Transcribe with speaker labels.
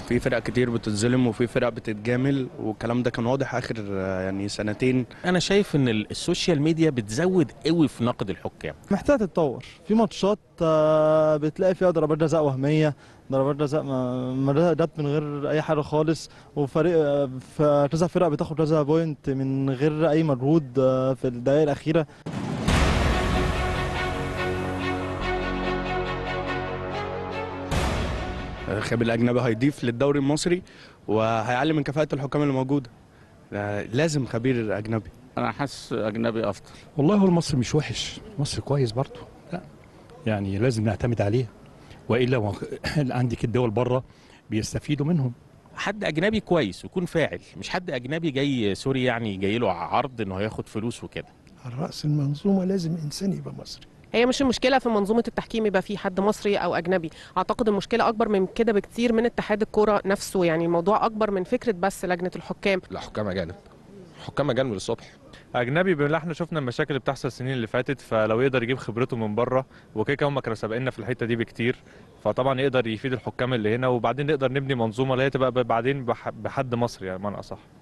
Speaker 1: في فرق كتير بتتظلم وفي فرق بتتجامل والكلام ده كان واضح اخر آه، يعني سنتين
Speaker 2: انا شايف ان ال- السوشيال ميديا بتزود قوي في نقد الحكام
Speaker 3: محتاجة تتطور في ماتشات آه، بتلاقي فيها ضربات جزاء وهمية ضربات جزاء ما ما جت من غير أي حاجة خالص وفريق آه، في كذا فرق بتاخد كذا بوينت من غير أي مجهود آه، في الدقايق الأخيرة
Speaker 1: آه، خاب الاجنبي هيضيف للدوري المصري وهيعلي من كفاءه الحكام اللي موجوده آه، لازم خبير اجنبي
Speaker 4: انا حاسس اجنبي افضل
Speaker 5: والله هو المصري مش وحش مصر كويس برضه لا يعني لازم نعتمد عليه والا ما- عندك الدول بره بيستفيدوا منهم
Speaker 2: حد اجنبي كويس ويكون فاعل مش حد اجنبي جاي سوري يعني جاي له عرض انه هياخد فلوس وكده
Speaker 6: على رأس المنظومة لازم إنسان يبقى مصري
Speaker 7: هي مش المشكله في منظومه التحكيم يبقى في حد مصري او اجنبي اعتقد المشكله اكبر من كده بكتير من اتحاد الكوره نفسه يعني الموضوع اكبر من فكره بس لجنه الحكام
Speaker 8: لا حكام اجانب حكام اجانب للصبح
Speaker 9: اجنبي بما احنا شفنا المشاكل اللي بتحصل السنين اللي فاتت فلو يقدر يجيب خبرته من بره وكده كده هم كانوا سابقنا في الحته دي بكتير فطبعا يقدر يفيد الحكام اللي هنا وبعدين نقدر نبني منظومه اللي هي تبقى بعدين بح- بحد مصري يعني بمعنى اصح